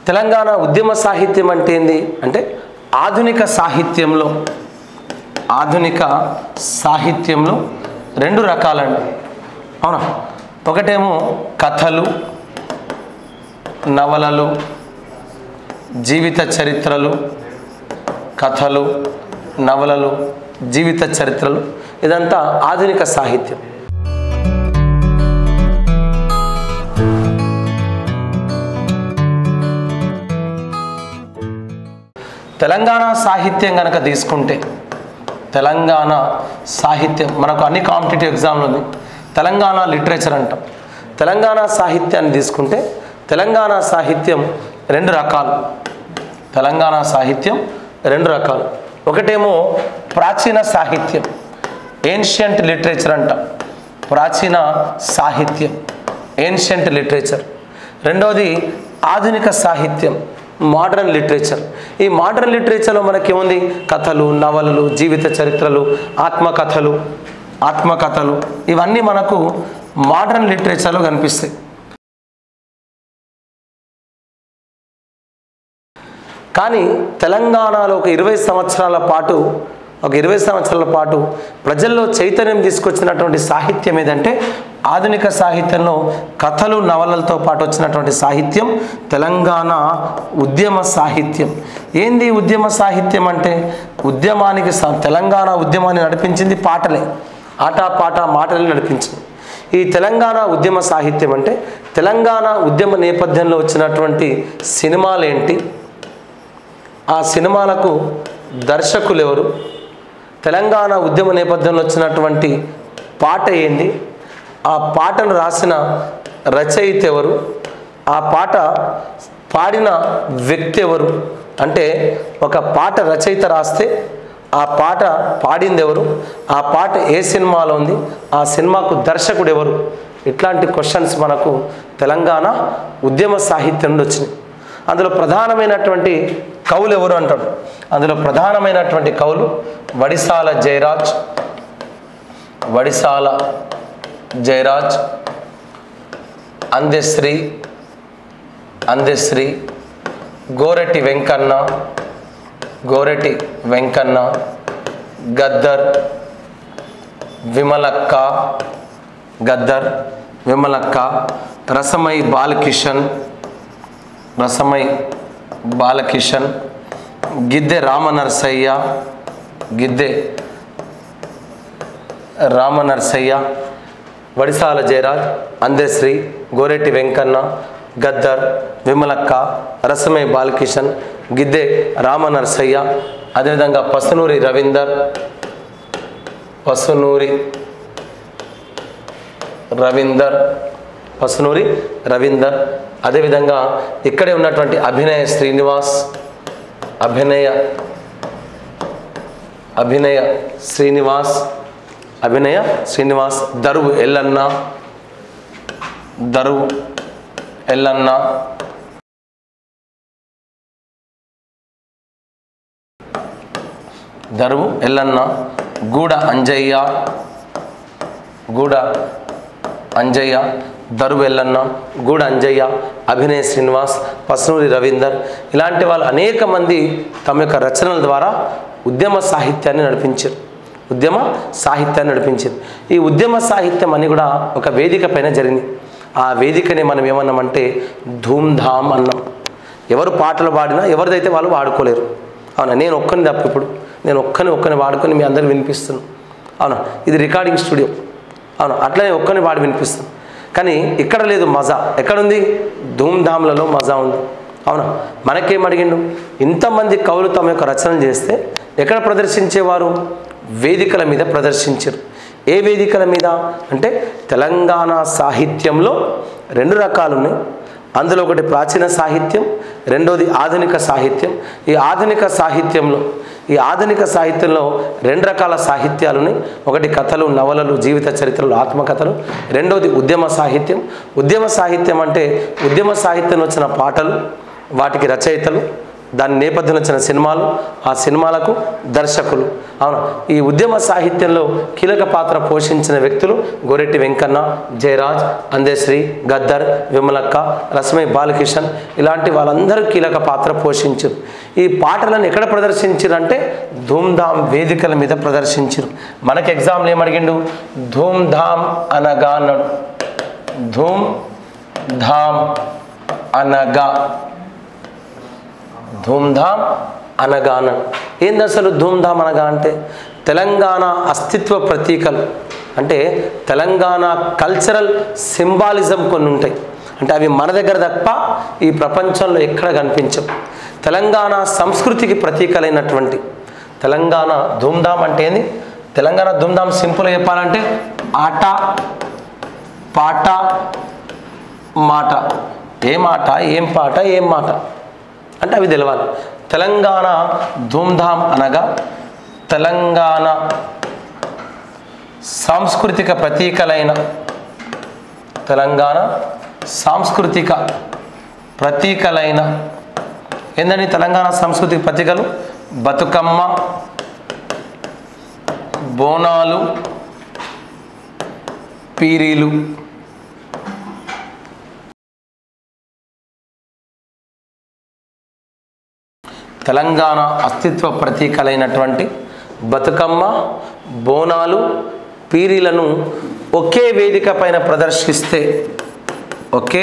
తెలంగాణ ఉద్యమ సాహిత్యం అంటే ఏంది అంటే ఆధునిక సాహిత్యంలో ఆధునిక సాహిత్యంలో రెండు రకాలండి అవునా ఒకటేమో కథలు నవలలు జీవిత చరిత్రలు కథలు నవలలు జీవిత చరిత్రలు ఇదంతా ఆధునిక సాహిత్యం తెలంగాణ సాహిత్యం కనుక తీసుకుంటే తెలంగాణ సాహిత్యం మనకు అన్ని కాంపిటేటివ్ ఎగ్జామ్లు ఉంది తెలంగాణ లిటరేచర్ అంటాం తెలంగాణ సాహిత్యాన్ని తీసుకుంటే తెలంగాణ సాహిత్యం రెండు రకాలు తెలంగాణ సాహిత్యం రెండు రకాలు ఒకటేమో ప్రాచీన సాహిత్యం ఏన్షియంట్ లిటరేచర్ అంటాం ప్రాచీన సాహిత్యం ఏన్షియంట్ లిటరేచర్ రెండవది ఆధునిక సాహిత్యం మోడర్న్ లిటరేచర్ ఈ మోడర్న్ లిటరేచర్లో మనకి ఏముంది కథలు నవలలు జీవిత చరిత్రలు ఆత్మకథలు ఆత్మకథలు ఇవన్నీ మనకు మోడర్న్ లిటరేచర్లో కనిపిస్తాయి కానీ తెలంగాణలో ఒక ఇరవై సంవత్సరాల పాటు ఒక ఇరవై సంవత్సరాల పాటు ప్రజల్లో చైతన్యం తీసుకొచ్చినటువంటి సాహిత్యం ఏదంటే ఆధునిక సాహిత్యంలో కథలు నవలలతో పాటు వచ్చినటువంటి సాహిత్యం తెలంగాణ ఉద్యమ సాహిత్యం ఏంది ఉద్యమ సాహిత్యం అంటే ఉద్యమానికి స- తెలంగాణ ఉద్యమాన్ని నడిపించింది పాటలే ఆట పాట మాటలే నడిపించింది ఈ తెలంగాణ ఉద్యమ సాహిత్యం అంటే తెలంగాణ ఉద్యమ నేపథ్యంలో వచ్చినటువంటి సినిమాలేంటి ఆ సినిమాలకు దర్శకులు ఎవరు తెలంగాణ ఉద్యమ నేపథ్యంలో వచ్చినటువంటి పాట ఏంది ఆ పాటను రాసిన రచయిత ఎవరు ఆ పాట పాడిన వ్యక్తి ఎవరు అంటే ఒక పాట రచయిత రాస్తే ఆ పాట పాడింది ఎవరు ఆ పాట ఏ సినిమాలో ఉంది ఆ సినిమాకు దర్శకుడు ఎవరు ఇట్లాంటి క్వశ్చన్స్ మనకు తెలంగాణ ఉద్యమ సాహిత్యం నుండి వచ్చినాయి అందులో ప్రధానమైనటువంటి కవులు ఎవరు అంటాడు అందులో ప్రధానమైనటువంటి కవులు వడిసాల జయరాజ్ వడిసాల జయరాజ్ అందెశ్రీ అందెశ్రీ గోరెటి వెంకన్న గోరెటి వెంకన్న గద్దర్ విమలక్క గద్దర్ విమలక్క రసమై బాలకిషన్ రసమై బాలకిషన్ గిద్దె రామనరసయ్య గిద్దె రామనరసయ్య వడిసాల జయరాజ్ అందెశ్రీ గోరెట్టి వెంకన్న గద్దర్ విమలక్క రసమై బాలకిషన్ గిద్దె రామనరసయ్య అదేవిధంగా పసునూరి రవీందర్ పసునూరి రవీందర్ పసునూరి రవీందర్ అదేవిధంగా ఇక్కడే ఉన్నటువంటి అభినయ శ్రీనివాస్ అభినయ అభినయ శ్రీనివాస్ అభినయ శ్రీనివాస్ దరువు ఎల్లన్న దరువు ఎల్లన్న దరువు ఎల్లన్న గూడ అంజయ్య గూడ అంజయ్య దరువు ఎల్లన్న గూడ అంజయ్య అభినయ శ్రీనివాస్ పసునూరి రవీందర్ ఇలాంటి వాళ్ళు అనేక మంది తమ యొక్క రచనల ద్వారా ఉద్యమ సాహిత్యాన్ని నడిపించారు ఉద్యమ సాహిత్యాన్ని నడిపించారు ఈ ఉద్యమ సాహిత్యం అని కూడా ఒక వేదిక పైన జరిగింది ఆ వేదికని మనం ఏమన్నామంటే ధూమ్ధామ్ అన్నాం ఎవరు పాటలు పాడినా ఎవరిదైతే వాళ్ళు వాడుకోలేరు అవునా నేను ఒక్కని తప్ప ఇప్పుడు నేను ఒక్కని ఒక్కని వాడుకొని మీ అందరికి వినిపిస్తున్నాను అవునా ఇది రికార్డింగ్ స్టూడియో అవును అట్లనే ఒక్కని వాడి వినిపిస్తాను కానీ ఇక్కడ లేదు మజా ఎక్కడుంది ధూమ్ధామ్లలో మజా ఉంది అవునా మనకేం అడిగిండు ఇంతమంది కవులు తమ యొక్క రచనలు చేస్తే ఎక్కడ ప్రదర్శించేవారు వేదికల మీద ప్రదర్శించారు ఏ వేదికల మీద అంటే తెలంగాణ సాహిత్యంలో రెండు రకాలు ఉన్నాయి అందులో ఒకటి ప్రాచీన సాహిత్యం రెండోది ఆధునిక సాహిత్యం ఈ ఆధునిక సాహిత్యంలో ఈ ఆధునిక సాహిత్యంలో రెండు రకాల సాహిత్యాలు ఉన్నాయి ఒకటి కథలు నవలలు జీవిత చరిత్రలు ఆత్మకథలు రెండోది ఉద్యమ సాహిత్యం ఉద్యమ సాహిత్యం అంటే ఉద్యమ సాహిత్యం వచ్చిన పాటలు వాటికి రచయితలు దాని నేపథ్యంలో వచ్చిన సినిమాలు ఆ సినిమాలకు దర్శకులు అవును ఈ ఉద్యమ సాహిత్యంలో కీలక పాత్ర పోషించిన వ్యక్తులు గోరెట్టి వెంకన్న జయరాజ్ అందేశ్రీ గద్దర్ విమలక్క రస్మై బాలకిషన్ ఇలాంటి వాళ్ళందరూ కీలక పాత్ర పోషించారు ఈ పాటలను ఎక్కడ ప్రదర్శించారంటే ధూమ్ధామ్ వేదికల మీద ప్రదర్శించారు మనకి ఎగ్జామ్లు ఏమడిగిండు ధూమ్ధామ్ అనగా అన్నాడు ధూమ్ ధామ్ అనగా ధూమ్ధామ్ అనగా అన్నాడు ఏంది అసలు ధూమ్ధామ్ అనగా అంటే తెలంగాణ అస్తిత్వ ప్రతీకలు అంటే తెలంగాణ కల్చరల్ సింబాలిజం కొన్ని ఉంటాయి అంటే అవి మన దగ్గర తప్ప ఈ ప్రపంచంలో ఎక్కడ కనిపించవు తెలంగాణ సంస్కృతికి ప్రతీకలైనటువంటి తెలంగాణ ధూమ్ధామ్ అంటే ఏంది తెలంగాణ ధూమ్ధామ్ సింపుల్గా చెప్పాలంటే ఆట పాట మాట ఏ మాట ఏం పాట ఏం మాట అంటే అవి తెలవాలి తెలంగాణ ధూమ్ధామ్ అనగా తెలంగాణ సాంస్కృతిక ప్రతీకలైన తెలంగాణ సాంస్కృతిక ప్రతీకలైన ఏంటండి తెలంగాణ సాంస్కృతిక ప్రతీకలు బతుకమ్మ బోనాలు పీరీలు తెలంగాణ అస్తిత్వ ప్రతీకలైనటువంటి బతుకమ్మ బోనాలు పీరీలను ఒకే వేదిక పైన ప్రదర్శిస్తే ఒకే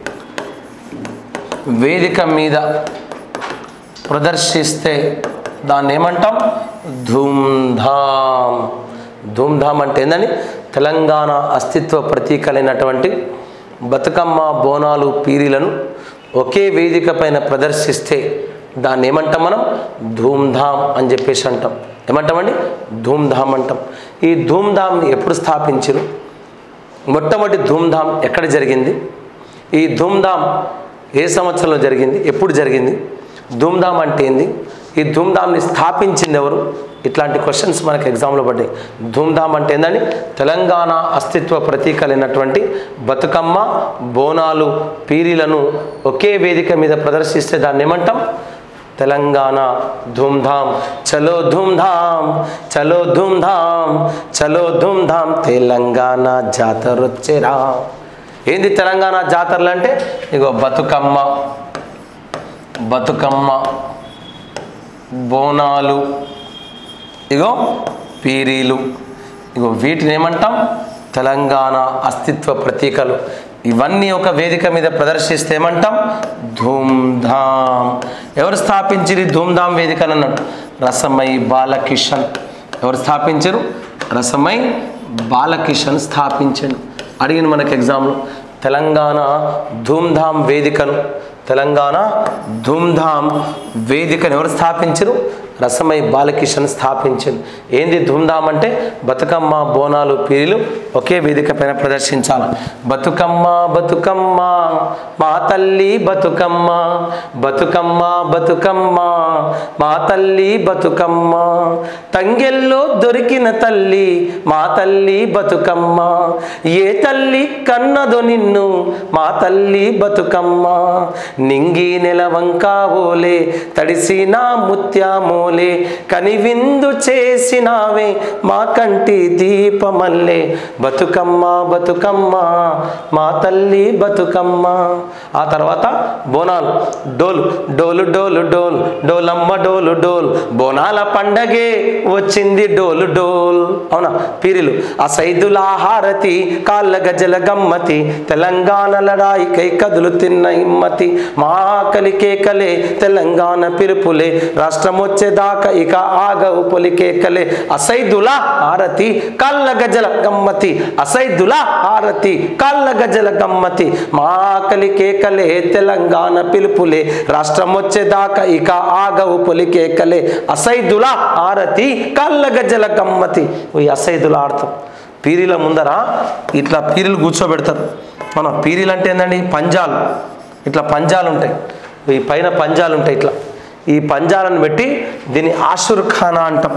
వేదిక మీద ప్రదర్శిస్తే దాన్ని ఏమంటాం ధూమ్ధామ్ ధూమ్ధామ్ అంటే ఏందని తెలంగాణ అస్తిత్వ ప్రతీకలైనటువంటి బతుకమ్మ బోనాలు పీరీలను ఒకే వేదిక పైన ప్రదర్శిస్తే దాన్ని ఏమంటాం మనం ధూమ్ధామ్ అని చెప్పేసి అంటాం ఏమంటామండి ధూమ్ధామ్ అంటాం ఈ ధూమ్ధామ్ని ఎప్పుడు స్థాపించరు మొట్టమొదటి ధూమ్ధామ్ ఎక్కడ జరిగింది ఈ ధూమ్ధామ్ ఏ సంవత్సరంలో జరిగింది ఎప్పుడు జరిగింది ధూమ్ధామ్ అంటే ఏంది ఈ ధూమ్ధామ్ని స్థాపించింది ఎవరు ఇట్లాంటి క్వశ్చన్స్ మనకి ఎగ్జామ్లో పడ్డాయి ధూమ్ధామ్ అంటే ఏందండి తెలంగాణ అస్తిత్వ ప్రతీకలైనటువంటి బతుకమ్మ బోనాలు పీరీలను ఒకే వేదిక మీద ప్రదర్శిస్తే దాన్ని ఏమంటాం తెలంగాణ ధూమ్ధామ్ చలో ధూమ్ధామ్ చలో ధూమ్ధామ్ చలో ధూమ్ధామ్ తెలంగాణ జాతరొచ్చేరా ఏంది తెలంగాణ జాతరలు అంటే ఇగో బతుకమ్మ బతుకమ్మ బోనాలు ఇగో పీరీలు ఇగో వీటిని ఏమంటాం తెలంగాణ అస్తిత్వ ప్రతీకలు ఇవన్నీ ఒక వేదిక మీద ప్రదర్శిస్తే ఏమంటాం ధూమ్ధామ్ ఎవరు స్థాపించిరి ధూమ్ధామ్ వేదికను అన్నట్టు రసమై బాలకిషన్ ఎవరు స్థాపించరు రసమై బాలకిషన్ స్థాపించండు అడిగిన మనకి ఎగ్జామ్లో తెలంగాణ ధూమ్ధామ్ వేదికను తెలంగాణ ధూమ్ధామ్ వేదికను ఎవరు స్థాపించరు రసమై బాలకిషన్ స్థాపించింది ఏంది ధూమ్ధామ్ అంటే బతుకమ్మ బోనాలు పీరీలు ఒకే వేదిక పైన ప్రదర్శించాలి బతుకమ్మ బతుకమ్మ మా తల్లి బతుకమ్మ బతుకమ్మ బతుకమ్మ మా తల్లి బతుకమ్మ తంగెల్లో దొరికిన తల్లి మా తల్లి బతుకమ్మ ఏ తల్లి కన్నదో నిన్ను మా తల్లి బతుకమ్మ నింగి నెలవంక ఓలే తడిసిన ముత్యామోలే కనివిందు చేసినావే మా కంటి దీపమల్లే బతుకమ్మ బతుకమ్మ మా తల్లి బతుకమ్మ ఆ తర్వాత బోనాలు డోలు డోలు డోలు డోల్ డోలమ్మ డోలు డోల్ బోనాల పండగే వచ్చింది డోలు డోల్ అవునా పీరిలు ఆ సైదుల హారతి కాళ్ళ గజల గమ్మతి తెలంగాణ లడాయికై కదులు తిన్న ఇమ్మతి మా ఆకలి కేకలే తెలంగాణ పిలుపులే రాష్ట్రం వచ్చేదాకా ఇక ఆగవు పొలి కేకలే అసైదుల హారతి కాళ్ళ గజల గమ్మతి అసైదుల హారతి కాళ్ళ గజల గమ్మతి మా ఆకలి కేకలే తెలంగాణ పిలుపులే రాష్ట్రం వచ్చేదాకా ఇక ఆగవు పొలి కేకలే అసైదుల హారతి కాళ్ళ గజల గమ్మతి ఈ అసైదుల ఆడతాం పీరీల ముందర ఇట్లా పీరీలు కూర్చోబెడతారు మన పీరీలు అంటే ఏంటండి పంజాలు ఇట్లా పంజాలు ఉంటాయి ఈ పైన పంజాలు ఉంటాయి ఇట్లా ఈ పంజాలను పెట్టి దీన్ని ఆషుర్ ఖానా అంటాం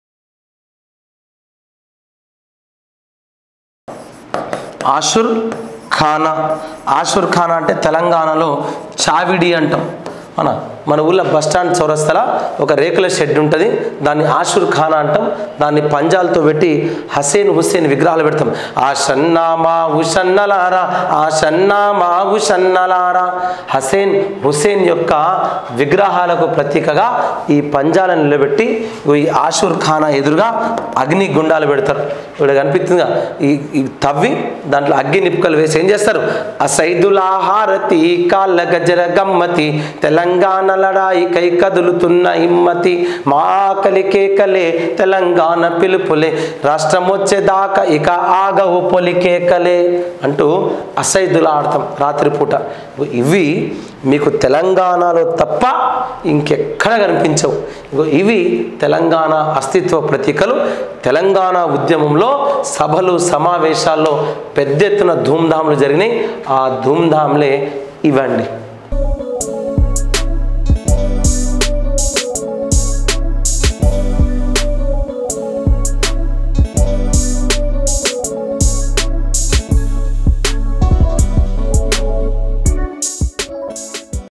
ఆషుర్ ఖానా ఆషుర్ ఖానా అంటే తెలంగాణలో చావిడి అంటాం మన మన ఊళ్ళో బస్ స్టాండ్ చౌరస్తల ఒక రేకుల షెడ్ ఉంటుంది దాన్ని ఆషుర్ ఖానా అంటాం దాన్ని పంజాలతో పెట్టి హసేన్ హుస్సేన్ విగ్రహాలు పెడతాం ఆ షన్నా మా ఉషన్నలారా ఆ షన్నా మా ఉషన్నలారా హసేన్ హుస్సేన్ యొక్క విగ్రహాలకు ప్రతీకగా ఈ పంజాలను నిలబెట్టి ఈ ఆషుర్ ఖానా ఎదురుగా అగ్ని గుండాలు పెడతారు ఇక్కడ కనిపిస్తుందిగా ఈ ఈ తవ్వి దాంట్లో అగ్గి నిప్పుకలు వేసి ఏం చేస్తారు అసైదులాహారతి కాళ్ళ గజర గమ్మతి తెలంగాణ లడాయి కై కదులుతున్న హిమ్మతి మా ఆకలి కేకలే తెలంగాణ పిలుపులే రాష్ట్రం వచ్చేదాకా ఇక ఆగవు పొలి కేకలే అంటూ అసైదులా ఆడతాం రాత్రిపూట ఇవి మీకు తెలంగాణలో తప్ప ఇంకెక్కడ కనిపించవు ఇగో ఇవి తెలంగాణ అస్తిత్వ ప్రతీకలు తెలంగాణ ఉద్యమంలో సభలు సమావేశాల్లో పెద్ద ఎత్తున ధూమ్ధాములు జరిగినాయి ఆ ధూమ్ధాంలే ఇవండి